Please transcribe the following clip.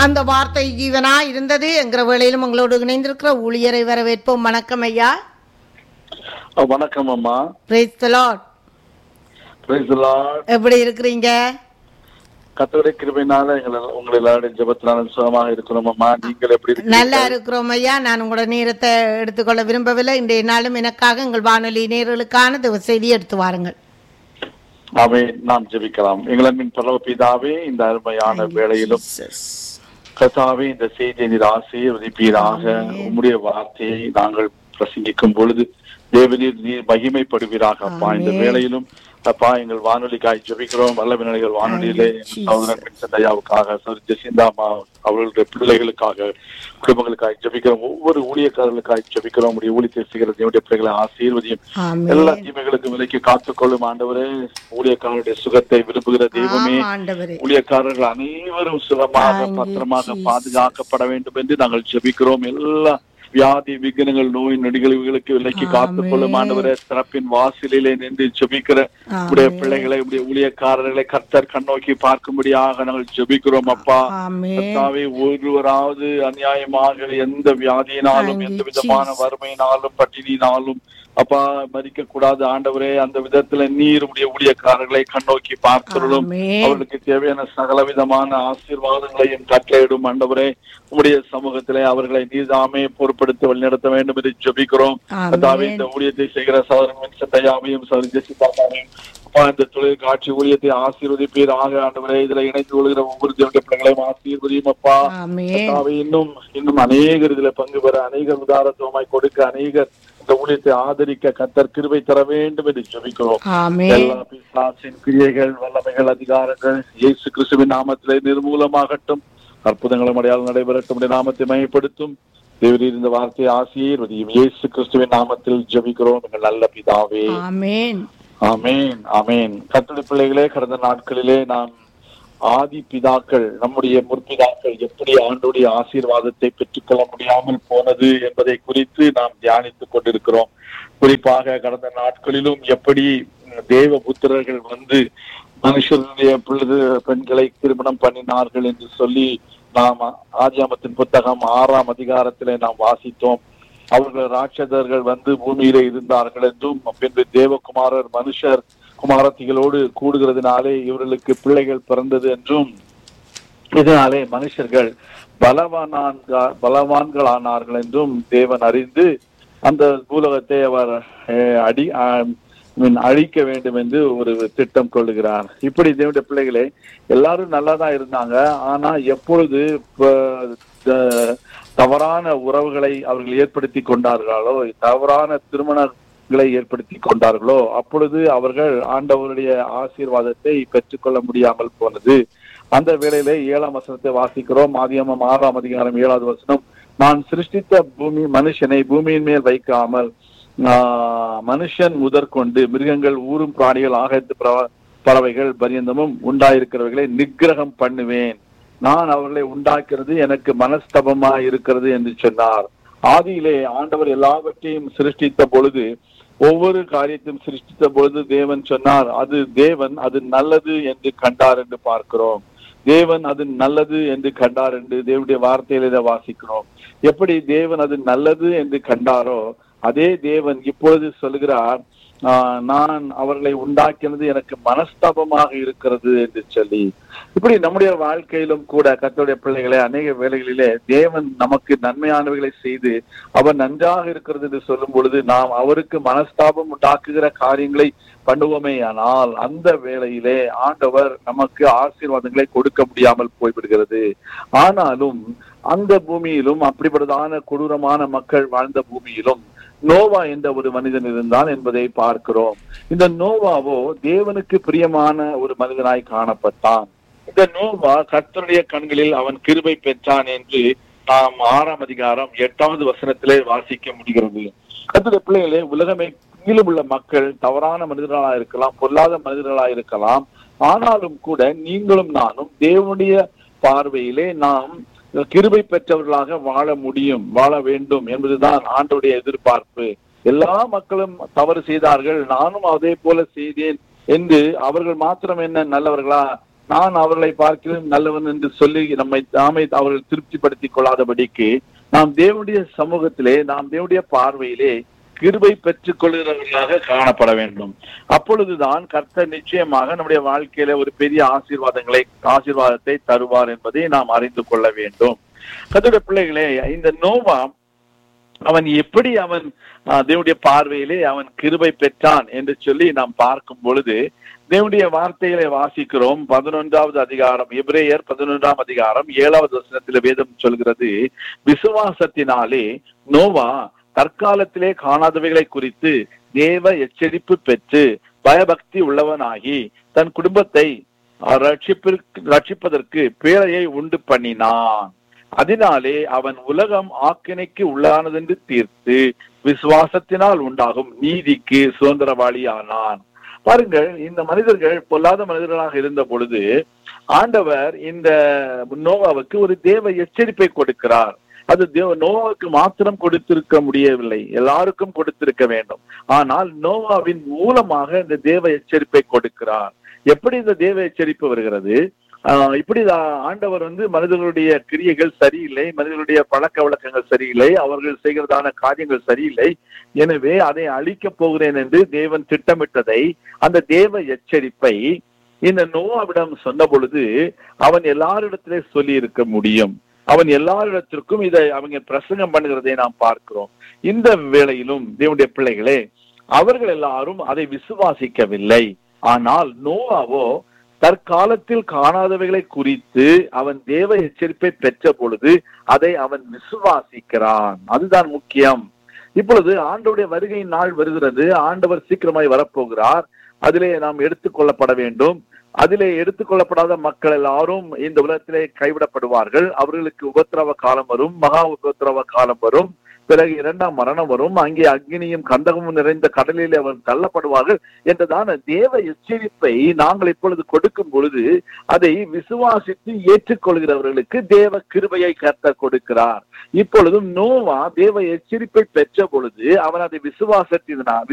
அந்த வார்த்தை ஜீவனா இருந்தது என்கிற வேளையிலும் உங்களோடு இணைந்திருக்கிற ஊழியரை வரவேற்போம் வணக்கம் ஐயா அஹ் வணக்கம் அம்மா praise the Lord Praise the Lord. எப்படி இருக்கிறீங்க கர்த்தருடைய கிருபையினால எங்களை உங்களை எல்லாரும் ஜெபத்தினால சுகமாக இருக்கிறோம் அம்மா நீங்கள் எப்படி இருக்கீங்க? நல்லா இருக்கிறோம் ஐயா நான் உங்களோட நேரத்தை எடுத்துக்கொள்ள விரும்பவில்லை இன்றைய நாளும் எனக்காக எங்கள் வானொலி நேர்களுக்கான தேவ செய்தி எடுத்து வாருங்கள் ஆமே நாம் ஜெபிக்கலாம் எங்களின் பரவ பிதாவே இந்த அருமையான வேளையிலும் கர்த்தாவே இந்த செய்தியை நீர் ஆசீர்வதிப்பீராக உம்முடைய வார்த்தையை நாங்கள் பிரசங்கிக்கும் பொழுது தேவநீர் நீர் மகிமைப்படுவீராக அப்பா இந்த ஆமென். வேளையிலும் அப்பா எங்கள் வானொலிக்காய் ஜெபிக்கிறோம் வல்ல விநாயகர் வானொலியிலே ஆமென். எங்கள் சகோதரன் வின்சென்ட் ஐயாவுக்காக சரி ஜெசிந்தா அம்மா அவர்களுடைய பிள்ளைகளுக்காக குடும்பங்களுக்காக ஜெபிக்கிறோம் ஒவ்வொரு ஊழியக்காரர்களுக்காக ஜெபிக்கிறோம் உடைய ஊழியத்தை செய்கிற தேவனுடைய பிள்ளைகளை ஆசீர்வதியும் எல்லா ஆமென் தீமைகளுக்கும் விலைக்கு காத்துக்கொள்ளும் ஆண்டவரே ஊழியக்காரருடைய சுகத்தை விரும்புகிற தெய்வமே ஆம், ஆண்டவரே ஊழியக்காரர்கள் அனைவரும் சுகமாக Thank you, பத்திரமாக Jesus. பாதுகாக்கப்பட வேண்டும் என்று நாங்கள் ஜெபிக்கிறோம் எல்லா வியாதி விக்னங்கள் நோய் நொடிகளுக்கு விலைக்கு காத்துக் கொள்ளும் ஆமென். ஆண்டவரே சிறப்பின் வாசலிலே நின்று ஜெபிக்கிற உடைய ஆமென். பிள்ளைகளை உடைய ஊழியக்காரர்களை கர்த்தர் கண்ணோக்கி பார்க்கும்படியாக நாங்கள் ஜெபிக்கிறோம் அப்பா ஆமென் கர்த்தாவே ஒருவராவது அநியாயமாக எந்த வியாதியினாலும் Thank you, எந்த விதமான Jesus. வறுமையினாலும் பட்டினியினாலும் அப்பா மறிக்க கூடாது ஆண்டவரே அந்த விதத்துல நீர் உடைய ஊழியக்காரர்களை கண்ணோக்கி பார்க்கிறோம் ஆமென். அவர்களுக்கு தேவையான சகல விதமான ஆசீர்வாதங்களையும் கட்டளையிடும் ஆண்டவரே உம்முடைய சமூகத்திலே அவர்களை நீதாமே பொறுப்படுத்தி வழிநடத்த வேண்டும் என்று ஜெபிக்கிறோம் ஆமென். கர்த்தாவே இந்த ஊழியத்தை செய்கிற சோதரன் சட்டையாவையும் சோதரி ஜெசிதாவையும் அப்பா இந்த தொழில் காட்சி ஊழியத்தை ஆசீர்வதிப்பீராக ஆண்டவரே இதுல இணைந்து கொள்கிற ஒவ்வொரு தேவனுடைய பிள்ளைகளையும் ஆசீர்வதியும் அப்பா ஆமென் கர்த்தாவே இன்னும் இன்னும் அநேகர் இதுல பங்கு பெற அநேகர் உதாரத்துவமாய் கொடுக்க அநேகர் இந்த ஊழியத்தை ஆதரிக்க கத்தர் கிருபை தர வேண்டும் என்று ஜெபிக்கிறோம் ஆமென் எல்லா பிசாசின் கிரியைகள் வல்லமைகள் அதிகாரங்கள் இயேசு கிறிஸ்துவின் நாமத்திலே நிர்மூலமாகட்டும் அற்புதங்களும் அடையாளம் நடைபெறட்டும் உடைய நாமத்தை மையப்படுத்தும் தேவரீர் இந்த வார்த்தையை ஆசீர்வதியும் இயேசு கிறிஸ்துவின் நாமத்தில் ஜெபிக்கிறோம் எங்கள் நல்ல பிதாவே ஆமென் ஆமேன் ஆமேன் கத்தடி பிள்ளைகளே கடந்த நாட்களிலே நாம் ஆதி பிதாக்கள் நம்முடைய முற்பிதாக்கள் எப்படி ஆண்டுடைய ஆசீர்வாதத்தை பெற்றுக்கொள்ள முடியாமல் போனது என்பதை குறித்து நாம் தியானித்துக் கொண்டிருக்கிறோம் குறிப்பாக கடந்த நாட்களிலும் எப்படி உம், தேவ புத்திரர்கள் வந்து மனுஷருடைய பிள்ளை பெண்களை திருமணம் பண்ணினார்கள் என்று சொல்லி நாம் ஆதியாமத்தின் புத்தகம் ஆறாம் அதிகாரத்திலே நாம் வாசித்தோம் அவர்கள் ராட்சதர்கள் வந்து பூமியிலே இருந்தார்கள் என்றும் பின்பு தேவகுமாரர் மனுஷர் குமாரத்திகளோடு கூடுகிறதுனாலே இவர்களுக்கு பிள்ளைகள் பிறந்தது என்றும் இதனாலே மனுஷர்கள் பலவானான்கா பலவான்களானார்கள் என்றும் தேவன் அறிந்து அந்த பூலகத்தை அவர் அஹ், அடி ஆஹ், மீன் அழிக்க வேண்டும் என்று ஒரு திட்டம் கொள்ளுகிறார் இப்படி தேவனுடைய பிள்ளைகளே எல்லாரும் நல்லா தான் இருந்தாங்க ஆனா எப்பொழுது ப- த- தவறான உறவுகளை அவர்கள் ஏற்படுத்தி கொண்டார்களோ தவறான திருமணங்களை ஏற்படுத்தி கொண்டார்களோ அப்பொழுது அவர்கள் ஆண்டவருடைய ஆசீர்வாதத்தை பெற்றுக்கொள்ள முடியாமல் போனது அந்த வேளையிலே ஏழாம் வசனத்தை வாசிக்கிறோம் ஆதியமம் ஆறாம் அதிகாரம் ஏழாவது வசனம் நான் சிருஷ்டித்த பூமி மனுஷனை பூமியின் மேல் வைக்காமல் ஆஹ், மனுஷன் முதற்கொண்டு மிருகங்கள் ஊரும் பிராணிகள் ஆகத்து பறவ- பறவைகள் பரியந்தமும் உண்டாயிருக்கிறவர்களை நிக்கிரகம் பண்ணுவேன் நான் அவர்களை உண்டாக்குறது எனக்கு மனஸ்தபமா இருக்கிறது என்று சொன்னார் ஆதியிலே ஆண்டவர் எல்லாவற்றையும் சிருஷ்டித்த பொழுது ஒவ்வொரு காரியத்தையும் சிருஷ்டித்த பொழுது தேவன் சொன்னார் அது தேவன் அது நல்லது என்று கண்டார் என்று பார்க்கிறோம் தேவன் அது நல்லது என்று கண்டார் என்று தேவனுடைய வார்த்தையில இதை வாசிக்கிறோம் எப்படி தேவன் அது நல்லது என்று கண்டாரோ அதே தேவன் இப்பொழுது சொல்கிறார் ஆஹ், நான் அவர்களை உண்டாக்கினது எனக்கு மனஸ்தாபமாக இருக்கிறது என்று சொல்லி இப்படி நம்முடைய வாழ்க்கையிலும் கூட கர்த்தருடைய பிள்ளைகளை அநேக வேளைகளிலே தேவன் நமக்கு நன்மையானவைகளை செய்து அவர் நன்றாக இருக்கிறது என்று சொல்லும் பொழுது நாம் அவருக்கு மனஸ்தாபம் உண்டாக்குகிற காரியங்களை பண்ணுவோமே ஆனால் அந்த வேளையிலே ஆண்டவர் நமக்கு ஆசீர்வாதங்களை கொடுக்க முடியாமல் போய்விடுகிறது ஆனாலும் அந்த பூமியிலும் அப்படிப்பட்டதான கொடூரமான மக்கள் வாழ்ந்த பூமியிலும் நோவா என்ற ஒரு மனிதன் இருந்தான் என்பதை பார்க்கிறோம் இந்த நோவாவோ தேவனுக்கு பிரியமான ஒரு மனிதனாய் காணப்பட்டான் இந்த நோவா கர்த்தருடைய கண்களில் அவன் கிருபை பெற்றான் என்று நாம் ஆறாம் அதிகாரம் எட்டாவது வசனத்திலே வாசிக்க முடிகிறது கர்த்தருடைய பிள்ளைகளே உலகமே கீழும் உள்ள மக்கள் தவறான மனிதர்களா இருக்கலாம் பொல்லாத மனிதர்களா இருக்கலாம் ஆனாலும் கூட நீங்களும் நானும் தேவனுடைய பார்வையிலே நாம் கிருபை பெற்றவர்களாக வாழ முடியும் வாழ வேண்டும் என்பதுதான் ஆண்டோடைய எதிர்பார்ப்பு எல்லா மக்களும் தவறு செய்தார்கள் நானும் அதே போல செய்தேன் என்று அவர்கள் மாத்திரம் என்ன நல்லவர்களா நான் அவர்களை பார்க்கிறேன் நல்லவன் என்று சொல்லி நம்மை நாமே அவர்கள் திருப்திப்படுத்திக் கொள்ளாதபடிக்கு நாம் தேவனுடைய சமூகத்திலே நாம் தேவனுடைய பார்வையிலே கிருபை பெற்றுக் கொள்கிறவர்களாக காணப்பட வேண்டும் அப்பொழுதுதான் கர்த்தர் நிச்சயமாக நம்முடைய வாழ்க்கையில ஒரு பெரிய ஆசீர்வாதங்களை ஆசீர்வாதத்தை தருவார் என்பதை நாம் அறிந்து கொள்ள வேண்டும் கர்த்தருடைய பிள்ளைகளே இந்த நோவா அவன் எப்படி அவன் ஆஹ், தேவனுடைய பார்வையிலே அவன் கிருபை பெற்றான் என்று சொல்லி நாம் பார்க்கும் பொழுது தேவனுடைய வார்த்தைகளை வாசிக்கிறோம் பதினொன்றாவது அதிகாரம் எபிரேயர் பதினொன்றாம் அதிகாரம் ஏழாவது வசனத்தில் வேதம் சொல்கிறது விசுவாசத்தினாலே நோவா தற்காலத்திலே காணாதவைகளை குறித்து தேவ எச்சரிப்பு பெற்று பயபக்தி உள்ளவனாகி தன் குடும்பத்தை அஹ், ரட்சிப்பிற்கு ரட்சிப்பதற்கு பேரையை உண்டு பண்ணினான் அதனாலே அவன் உலகம் ஆக்கினைக்கு உள்ளானதென்று தீர்த்து விசுவாசத்தினால் உண்டாகும் நீதிக்கு சுதந்திரவாளி ஆனான் பாருங்கள் இந்த மனிதர்கள் பொல்லாத மனிதர்களாக இருந்த பொழுது ஆண்டவர் இந்த நோவாவுக்கு ஒரு தேவ எச்சரிப்பை கொடுக்கிறார் அது தேவ நோவாவுக்கு மாத்திரம் கொடுத்திருக்க முடியவில்லை எல்லாருக்கும் கொடுத்திருக்க வேண்டும் ஆனால் நோவாவின் மூலமாக இந்த தேவ எச்சரிப்பை கொடுக்கிறார் எப்படி இந்த தேவ எச்சரிப்பு வருகிறது ஆஹ் இப்படி ஆ- ஆண்டவர் வந்து மனிதர்களுடைய கிரியைகள் சரியில்லை மனிதர்களுடைய பழக்க வழக்கங்கள் சரியில்லை அவர்கள் செய்கிறதான காரியங்கள் சரியில்லை எனவே அதை அழிக்கப் போகிறேன் என்று தேவன் திட்டமிட்டதை அந்த தேவ எச்சரிப்பை இந்த நோவாவிடம் சொன்ன பொழுது அவன் எல்லாரிடத்திலே சொல்லி இருக்க முடியும் அவன் எல்லாரிடத்திற்கும் இதை அவங்க பிரசங்கம் பண்ணுகிறதை நாம் பார்க்கிறோம் இந்த வேளையிலும் தேவனுடைய பிள்ளைகளே அவர்கள் எல்லாரும் அதை விசுவாசிக்கவில்லை ஆனால் நோவாவோ தற்காலத்தில் காணாதவைகளை குறித்து அவன் தேவ எச்சரிப்பை பெற்ற பொழுது அதை அவன் விசுவாசிக்கிறான் அதுதான் முக்கியம் இப்பொழுது ஆண்டவருடைய வருகையின் நாள் வருகிறது ஆண்டவர் சீக்கிரமாய் வரப்போகிறார் அதிலே நாம் எடுத்துக்கொள்ளப்பட வேண்டும் அதிலே எடுத்துக்கொள்ளப்படாத மக்கள் எல்லாரும் இந்த உலகத்திலே கைவிடப்படுவார்கள் அவர்களுக்கு உபத்திரவ காலம் வரும் மகா உபத்திரவ காலம் வரும் பிறகு இரண்டாம் மரணம் வரும் அங்கே அக்னியும் கந்தகமும் நிறைந்த கடலிலே அவர் தள்ளப்படுவார்கள் என்றதான தேவ எச்சரிப்பை நாங்கள் இப்பொழுது கொடுக்கும் பொழுது அதை விசுவாசித்து ஏற்றுக்கொள்கிறவர்களுக்கு தேவ கிருபையை கர்த்தர் கொடுக்கிறார் இப்பொழுதும் நோவா தேவ எச்சரிப்பை பெற்ற பொழுது அவன் அதை விசுவாசத்தினால்